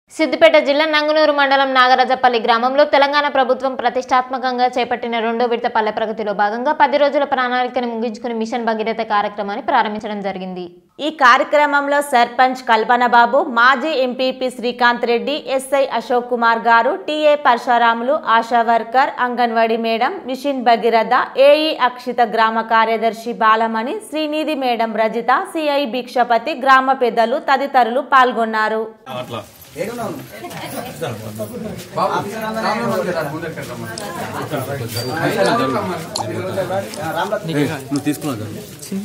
సిద్దిపేట జిల్లా నంగునూరు మండలం నాగరాజపల్లి గ్రామంలో తెలంగాణ ప్రభుత్వం ప్రతిష్టాత్మకంగా చేపట్టిన రెండో విడత పల్లె ప్రగతిలో భాగంగా పది రోజుల ప్రణాళికను ముగించుకుని మిషన్ భగీరథ కార్యక్రమాన్ని ప్రారంభించడం జరిగింది ఈ కార్యక్రమంలో సర్పంచ్ కల్పన బాబు మాజీ MPP Srikanth Reddy SI Ashok Kumar garu TA Parashuramulu ASHA worker anganwadi madam mission Bhagiratha AE Akshitha గ్రామ కార్యదర్శి బాలమణి శ్రీనిధి మేడం రజిత సిఐ భిక్షపతి గ్రామ పెద్దలు తదితరులు పాల్గొన్నారు అట్లా నువ్వు తీసుకున్నావు కదా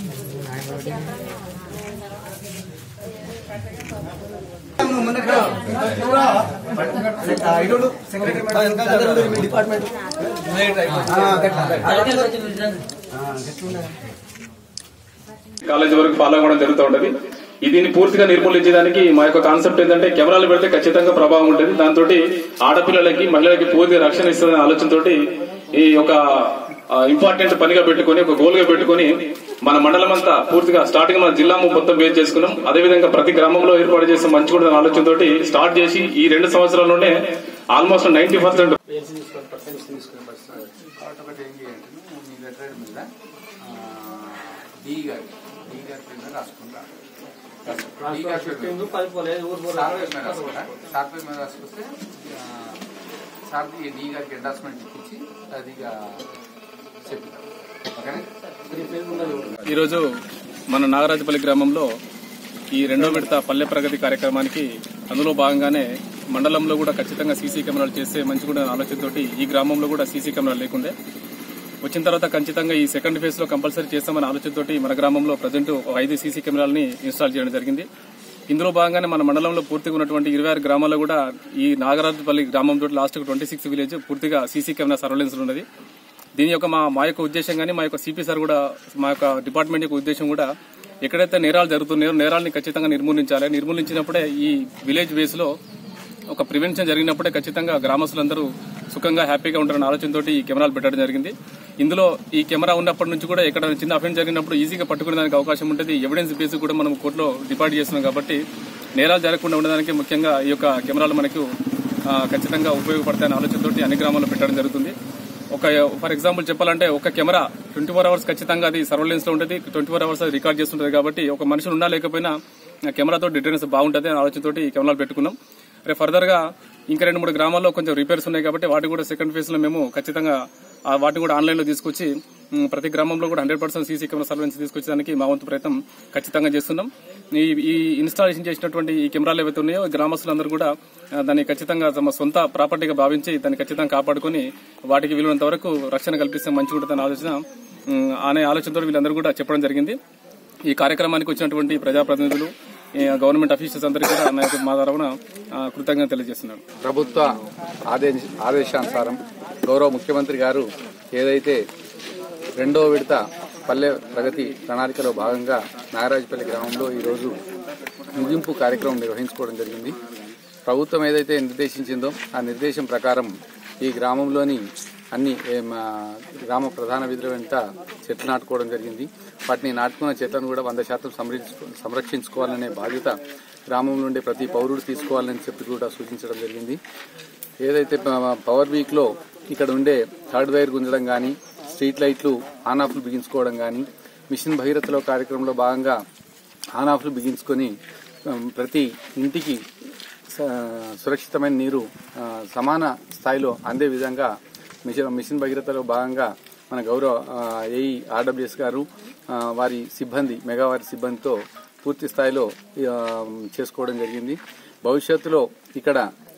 కాలేజీ వరకు ఫాలో అవ్వడం జరుగుతూ ఉంటది ఈ దీన్ని పూర్తిగా నిర్మూలించడానికి మా యొక్క కాన్సెప్ట్ ఏంటంటే కెమెరాలు పెడితే ఖచ్చితంగా ప్రభావం ఉంటుంది దాంతో ఆడపిల్లలకి మహిళలకి పూర్తిగా రక్షణ ఇస్తుందనే ఆలోచనతో ఈ యొక్క ఇంపార్టెంట్ పనిగా పెట్టుకొని ఒక గోల్ గా పెట్టుకొని మన మండలం అంతా పూర్తిగా స్టార్టింగ్ మన జిల్లా మొత్తం బేస్ చేసుకున్నాం అదేవిధంగా ప్రతి గ్రామంలో ఏర్పాటు చేసే మంచి కూడా ఆలోచనతో స్టార్ట్ చేసి ఈ రెండు సంవత్సరాల్లోనే ఆల్మోస్ట్ నైన్టీ పర్సెంట్ పేర్స్ తీసుకొని పర్సెంట్స్ తీసుకునే పరిస్థితి కాబట్టి ఒకటి ఏం చేయంటే మీ లెటర్ మీద డి గారి డి గారి కింద రాసుకుంటా డి గారి సార్ పేరు మీద రాసుకుంటా సార్ పేరు మీద రాసుకొస్తే సార్ది డి గారికి ఎండార్స్మెంట్ ఇప్పించి అది ఇక చెప్తాం ఓకేనా ఈరోజు మన నాగరాజపల్లి గ్రామంలో ఈ రెండో విడత పల్లె ప్రగతి కార్యక్రమానికి అందులో భాగంగానే మండలంలో కూడా ఖచ్చితంగా సీసీ కెమెరాలు చేస్తే మంచి కూడా ఆలోచనతోటి ఈ గ్రామంలో కూడా సీసీ కెమెరాలు లేకుండే వచ్చిన తర్వాత ఖచ్చితంగా ఈ సెకండ్ ఫేజ్ లో కంపల్సరీ చేస్తామనే ఆలోచనతోటి మన గ్రామంలో ప్రజెంట్ ఐదు సీసీ కెమెరాలని ఇన్స్టాల్ చేయడం జరిగింది ఇందులో భాగంగానే మన మండలంలో పూర్తిగా ఉన్నటువంటి ఇరవై ఆరు గ్రామాల్లో కూడా ఈ నాగరాజపల్లి గ్రామం తోటి లాస్ట్ ట్వంటీ సిక్స్ విలేజ్ పూర్తిగా సీసీ కెమెరా సర్వేలెన్స్ ఉన్నది దీని యొక్క మా మా యొక్క ఉద్దేశం కానీ మా యొక్క సిపి సార్ కూడా మా యొక్క డిపార్ట్మెంట్ యొక్క ఉద్దేశం కూడా ఎక్కడైతే నేరాలు జరుగుతున్నాయో నేరాలని ఖచ్చితంగా నిర్మూలించాలి నిర్మూలించినప్పుడే ఈ విలేజ్ బేస్ లో ఒక ప్రివెన్షన్ జరిగినప్పుడే ఖచ్చితంగా గ్రామస్తులందరూ సుఖంగా హ్యాపీగా ఉంటారన్న ఆలోచనతో ఈ కెమెరాలు పెట్టడం జరిగింది ఇందులో ఈ కెమెరా ఉన్నప్పటి నుంచి కూడా ఎక్కడ చిన్న అఫెన్స్ జరిగినప్పుడు ఈజీగా పట్టుకునే దానికి అవకాశం ఉంటుంది ఎవిడెన్స్ బేస్ కూడా మనం కోర్టులో డిపాజిట్ చేస్తున్నాం కాబట్టి నేరాలు జరగకుండా ఉండడానికి ముఖ్యంగా ఈ యొక్క కెమెరాలు మనకు ఆ, ఖచ్చితంగా ఉపయోగపడతాయనే ఆలోచనతో అన్ని గ్రామాల్లో పెట్టడం జరుగుతుంది ఒక ఫర్ ఎగ్జాంపుల్ చెప్పాలంటే ఒక కెమెరా ట్వంటీ ఫోర్ అవర్స్ ఖచ్చితంగా అది సర్వలెన్స్ లో ఉంటుంది ట్వంటీ ఫోర్ అవర్స్ అది రికార్డ్ చేస్తుంటది కాబట్టి ఒక మనిషి ఉన్నా లేకపోయినా ఆ కెమెరాతో డిటెన్స్ బాగుంటుంది అనే ఆలోచనతో ఈ కెమెరాలు పెట్టుకున్నాం రేపు ఫర్దర్ గా ఇంకా రెండు మూడు గ్రామాల్లో కొంచెం రిపేర్స్ ఉన్నాయి కాబట్టి వాటి కూడా సెకండ్ ఫేజ్ లో మేము ఖచ్చితంగా ఆ వాటిని కూడా ఆన్లైన్ లో తీసుకొచ్చి ఉమ్, ప్రతి గ్రామంలో కూడా hundred percent CC camera surveillance తీసుకొచ్చేదానికి మా వంతు ప్రయత్నం ఖచ్చితంగా చేస్తున్నాం ఈ ఈ ఇన్స్టాలేషన్ చేసినటువంటి ఈ కెమెరాలు ఏవైతే ఉన్నాయో గ్రామస్తులందరూ కూడా ఆ, దాన్ని ఖచ్చితంగా తమ సొంత ప్రాపర్టీగా భావించి దాన్ని ఖచ్చితంగా కాపాడుకొని వాటికి విలువనంత వరకు రక్షణ కల్పిస్తే మంచిగా ఉంటుందన్న ఆలోచన ఉమ్, అనే ఆలోచనతో వీళ్ళందరూ కూడా చెప్పడం జరిగింది ఈ కార్యక్రమానికి వచ్చినటువంటి ప్రజాప్రతినిధులు ఈ గవర్నమెంట్ అఫీషియల్స్ అందరికీ కూడా నా యొక్క మా తరఫున ఆ, కృతజ్ఞత తెలియజేస్తున్నాను ప్రభుత్వ ఆదేశ ఆదేశానుసారం గౌరవ ముఖ్యమంత్రి గారు ఏదైతే రెండో విడత పల్లె ప్రగతి ప్రణాళికలో భాగంగా నాగరాజపల్లి గ్రామంలో ఈరోజు ముగింపు కార్యక్రమం నిర్వహించుకోవడం జరిగింది ప్రభుత్వం ఏదైతే నిర్దేశించిందో ఆ నిర్దేశం ప్రకారం ఈ గ్రామంలోని అన్ని ఏం, ఆ, గ్రామ ప్రధాన విధుల వెంట చెట్లు నాటుకోవడం జరిగింది వాటిని నాటుకున్న చెట్లను కూడా వంద శాతం సంరక్షించుకో- సంరక్షించుకోవాలనే బాధ్యత గ్రామంలో ఉండే ప్రతి పౌరుడు తీసుకోవాలని చెప్పి కూడా సూచించడం జరిగింది ఏదైతే ప- పవర్ వీక్ లో ఇక్కడ ఉండే థర్డ్ వైర్ గుంజడం కానీ స్ట్రీట్ లైట్లు ఆన్ ఆఫ్లు బిగించుకోవడం కానీ మిషన్ భగీరథలో కార్యక్రమంలో భాగంగా ఆన్ ఆఫ్లు బిగించుకొని ఉమ్, ప్రతి ఇంటికి స- సురక్షితమైన నీరు ఆ, సమాన స్థాయిలో అందే విధంగా మిషన్ మిషన్ భగీరథలో భాగంగా మన గౌరవ ఆ, ఏఈ ఆర్డబ్ల్యూఎస్ గారు ఆ, వారి సిబ్బంది మెగావారి సిబ్బందితో పూర్తి స్థాయిలో ఆ, చేసుకోవడం జరిగింది భవిష్యత్తులో ఇక్కడ